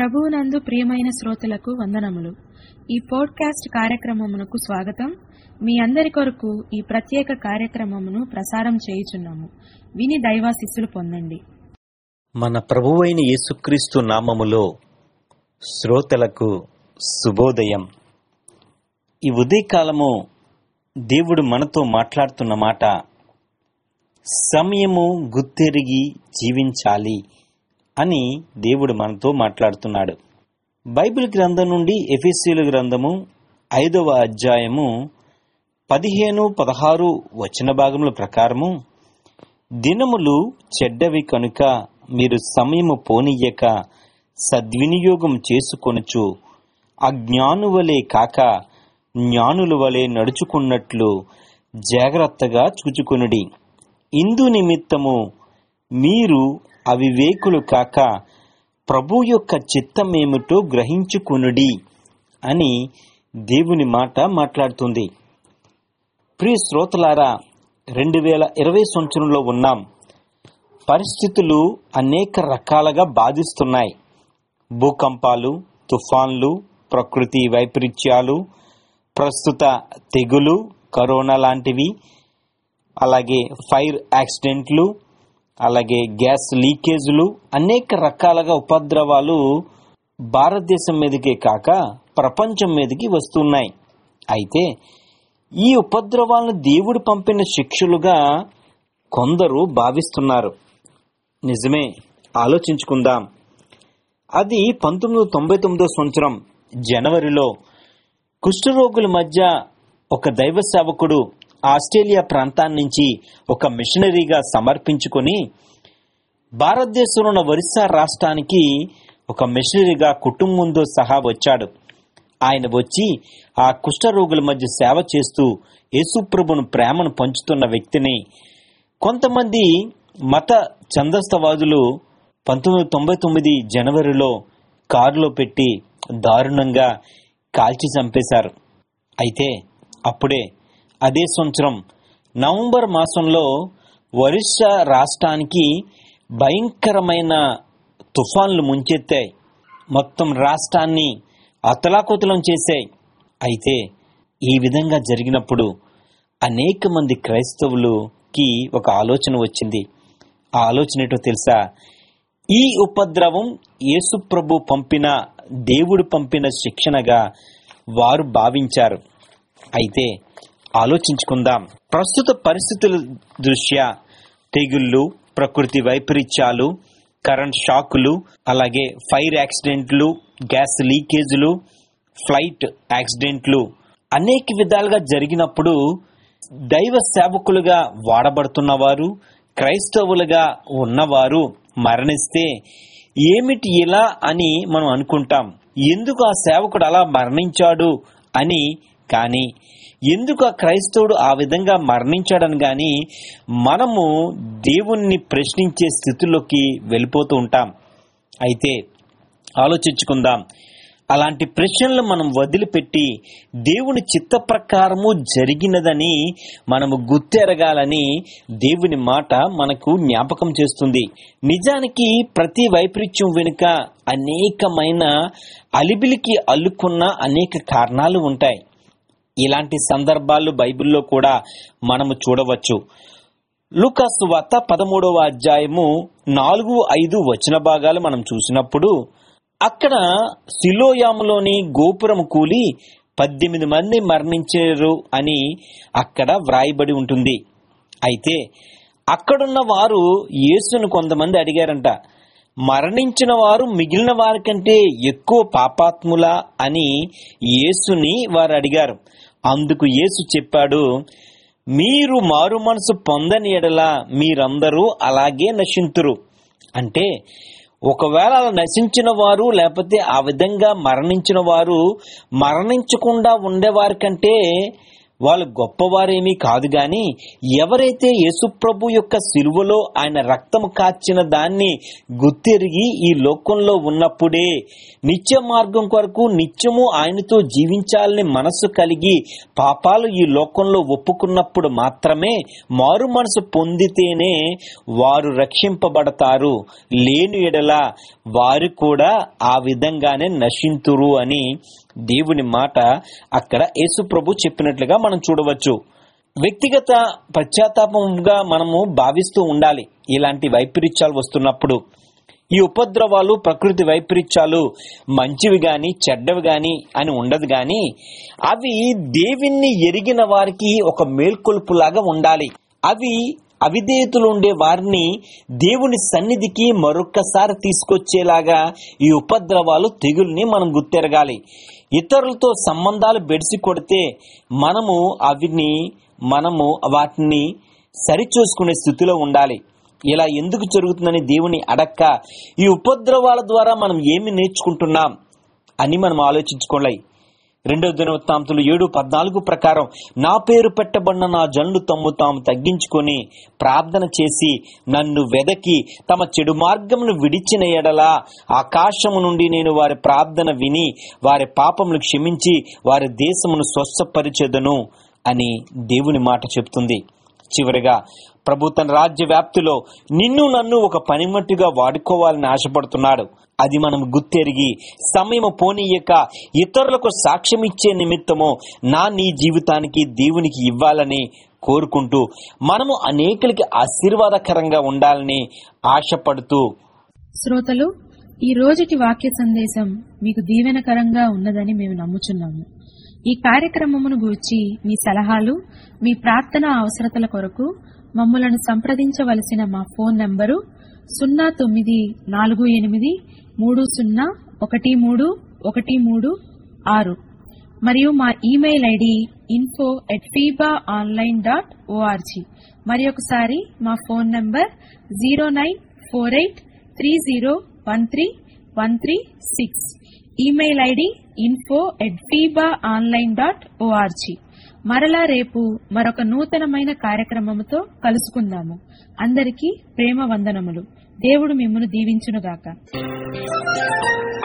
ప్రభువునందు ప్రియమైన శ్రోతలకు వందనములు ఈ పోడ్కాస్ట్ కార్యక్రమమునకు స్వాగతం మీ అందరి కొరకు ఈ ప్రత్యేక కార్యక్రమమును ప్రసారం చేయుచున్నాము విని దైవాశిస్సులు పొందండి మన ప్రభువైన యేసుక్రీస్తు నామములో శ్రోతలకు శుభోదయం ఈ ఉదయకాలము దేవుడు మనతో మాట్లాడుతున్న మాట సమయము గుర్తెరిగి జీవించాలి అని దేవుడు మనతో మాట్లాడుతున్నాడు బైబిల్ గ్రంథం నుండి ఎఫెసీల గ్రంథము ఐదవ అధ్యాయము పదిహేను పదహారు వచన భాగముల ప్రకారము దినములు చెడ్డవి కనుక మీరు సమయము పోనీయక సద్వినియోగం చేసుకొనుచు అజ్ఞానువలే కాక జ్ఞానుల వలె నడుచుకున్నట్లు జాగ్రత్తగా చూచుకొనుడి ఇందు నిమిత్తము మీరు అవివేకులు కాక ప్రభు యొక్క చిత్తమేమిటో గ్రహించుకునుడి అని దేవుని మాట మాట్లాడుతుంది ప్రియ శ్రోతలారా రెండు వేల ఇరవై సంవత్సరంలో ఉన్నాం పరిస్థితులు అనేక రకాలుగా బాధిస్తున్నాయి భూకంపాలు తుఫాన్లు ప్రకృతి వైపరీత్యాలు ప్రస్తుత తెగులు కరోనా లాంటివి అలాగే ఫైర్ యాక్సిడెంట్లు అలాగే గ్యాస్ లీకేజీలు అనేక రకాలుగా ఉపద్రవాలు భారతదేశం మీదకే కాక ప్రపంచం మీదకి వస్తున్నాయి అయితే ఈ ఉపద్రవాలను దేవుడు పంపిన శిక్షలుగా కొందరు భావిస్తున్నారు నిజమే ఆలోచించుకుందాం అది పంతొమ్మిది వందల తొంభై తొమ్మిదో సంవత్సరం జనవరిలో కుష్ఠరోగుల మధ్య ఒక దైవ సేవకుడు ఆస్ట్రేలియా ప్రాంతాన్ని నుంచి ఒక మిషనరీగా సమర్పించుకొని భారతదేశంలో ఉన్న ఒరిస్సా రాష్ట్రానికి ఒక మిషనరీగా కుటుంబంతో సహా వచ్చాడు ఆయన వచ్చి ఆ కుష్ఠరోగుల మధ్య సేవ చేస్తూ యేసుప్రభును ప్రేమను పంచుతున్న వ్యక్తిని కొంతమంది మత ఛందస్థవాదులు పంతొమ్మిది వందల తొంభై తొమ్మిది జనవరిలో కారులో పెట్టి దారుణంగా కాల్చి చంపేశారు అయితే అప్పుడే అదే సంవత్సరం నవంబర్ మాసంలో ఒరిస్సా రాష్ట్రానికి భయంకరమైన తుఫాన్లు ముంచెత్తాయి మొత్తం రాష్ట్రాన్ని అతలాకుతలం చేశాయి అయితే ఈ విధంగా జరిగినప్పుడు అనేక మంది క్రైస్తవులుకి ఒక ఆలోచన వచ్చింది ఆ ఆలోచన ఏంటో తెలుసా ఈ ఉపద్రవం యేసుప్రభు పంపిన దేవుడు పంపిన శిక్షణగా వారు భావించారు అయితే ఆలోచించుకుందాం ప్రస్తుత పరిస్థితుల దృష్ట్యా తెగుళ్ళు ప్రకృతి వైపరీత్యాలు కరెంట్ షాకులు అలాగే ఫైర్ యాక్సిడెంట్లు గ్యాస్ లీకేజీలు ఫ్లైట్ యాక్సిడెంట్లు అనేక విధాలుగా జరిగినప్పుడు దైవ సేవకులుగా వాడబడుతున్నవారు క్రైస్తవులుగా ఉన్నవారు మరణిస్తే ఏమిటి ఇలా అని మనం అనుకుంటాం ఎందుకు ఆ సేవకుడు అలా మరణించాడు అని కానీ ఎందుకు ఆ క్రైస్తవుడు ఆ విధంగా మరణించాడని కానీ మనము దేవుణ్ణి ప్రశ్నించే స్థితిలోకి వెళ్ళిపోతూ ఉంటాం అయితే ఆలోచించుకుందాం అలాంటి ప్రశ్నలు మనం వదిలిపెట్టి దేవుని చిత్త ప్రకారము జరిగినదని మనము గుర్తెరగాలని దేవుని మాట మనకు జ్ఞాపకం చేస్తుంది నిజానికి ప్రతి వైపరీత్యం వెనుక అనేకమైన అలిబిలికి అల్లుకున్న అనేక కారణాలు ఉంటాయి ఇలాంటి సందర్భాలు బైబిల్లో కూడా మనము చూడవచ్చు లూకాసు వార్త పదమూడవ అధ్యాయము నాలుగు ఐదు వచన భాగాలు మనం చూసినప్పుడు అక్కడ సిలోయాములోని గోపురం కూలి పద్దెనిమిది మంది మరణించారు అని అక్కడ వ్రాయబడి ఉంటుంది అయితే అక్కడున్న వారు యేసును కొంతమంది అడిగారంట మరణించిన వారు మిగిలిన వారి కంటే ఎక్కువ పాపాత్ములా అని యేసుని వారు అడిగారు అందుకు యేసు చెప్పాడు మీరు మారు మనసు పొందని ఎడల మీరందరూ అలాగే నశింతురు అంటే ఒకవేళ అలా నశించిన వారు లేకపోతే ఆ విధంగా మరణించిన వారు మరణించకుండా ఉండేవారి కంటే వాళ్ళు గొప్పవారేమీ కాదు గాని ఎవరైతే యేసుప్రభు యొక్క సిలువలో ఆయన రక్తము కాచిన దాన్ని గుర్తెరిగి ఈ లోకంలో ఉన్నప్పుడే నిత్య మార్గం కొరకు నిత్యము ఆయనతో జీవించాలని మనస్సు కలిగి పాపాలు ఈ లోకంలో ఒప్పుకున్నప్పుడు మాత్రమే మారు మనసు పొందితేనే వారు రక్షింపబడతారు లేని ఎడల వారు కూడా ఆ విధంగానే నశింతురు అని దేవుని మాట అక్కడ యేసుప్రభు చెప్పినట్లుగా మనం చూడవచ్చు వ్యక్తిగత పశ్చాత్తాపంగా మనము భావిస్తూ ఉండాలి ఇలాంటి వైపరీత్యాలు వస్తున్నప్పుడు ఈ ఉపద్రవాలు ప్రకృతి వైపరీత్యాలు మంచివి గాని చెడ్డవి గాని అని ఉండదు గాని అవి దేవిని ఎరిగిన వారికి ఒక మేల్కొల్పులాగా ఉండాలి అవి అవిధేయతలు ఉండే వారిని దేవుని సన్నిధికి మరొక్కసారి తీసుకొచ్చేలాగా ఈ ఉపద్రవాలు తెగుల్ని మనం గుర్తెరగాలి ఇతరులతో సంబంధాలు బెడిసి కొడితే మనము అవిని మనము వాటిని సరిచూసుకునే స్థితిలో ఉండాలి ఇలా ఎందుకు జరుగుతుందని దేవుని అడక్క ఈ ఉపద్రవాల ద్వారా మనం ఏమి నేర్చుకుంటున్నాం అని మనం ఆలోచించుకోలే రెండవ దినవృత్తాంతులు ఏడు పద్నాలుగు ప్రకారం నా పేరు పెట్టబడిన నా జనులు తమ్ము తాము తగ్గించుకొని ప్రార్థన చేసి నన్ను వెదకి తమ చెడు మార్గమును విడిచిన ఎడలా ఆకాశము నుండి నేను వారి ప్రార్థన విని వారి పాపములు క్షమించి వారి దేశమును స్వస్థపరిచెదను అని దేవుని మాట చెప్తుంది చివరిగా ప్రభు తన రాజ్య వ్యాప్తిలో నిన్ను నన్ను ఒక పనిమట్టుగా వాడుకోవాలని ఆశపడుతున్నాడు అది మనం గుర్తెరిగి సమయం పోనీయక ఇతరులకు సాక్ష్యం ఇచ్చే నిమిత్తము నా నీ జీవితానికి దేవునికి ఇవ్వాలని కోరుకుంటూ మనము అనేకులకి ఆశీర్వాదకరంగా ఉండాలని ఆశపడుతూ శ్రోతలు ఈ రోజుటి వాక్య సందేశం మీకు దీవెనకరంగా ఉన్నదని మేము నమ్ముచున్నాము ఈ కార్యక్రమమును గూర్చి మీ సలహాలు మీ ప్రార్థన అవసరతల కొరకు మమ్మలను సంప్రదించవలసిన మా ఫోన్ నంబరు సున్నా తొమ్మిది నాలుగు ఎనిమిది మూడు సున్నా ఒకటి మూడు ఒకటి మూడు ఆరు మరియు మా email ID info at Fiba online dot ORG మరి ఒకసారి మా phone number zero nine four eight three zero one three one three six email ID info at Fiba online dot ORG మరలా రేపు మరొక నూతనమైన కార్యక్రమముతో కలుసుకుందాము అందరికీ ప్రేమ వందనములు దేవుడు మిమ్మను దీవించునుగాక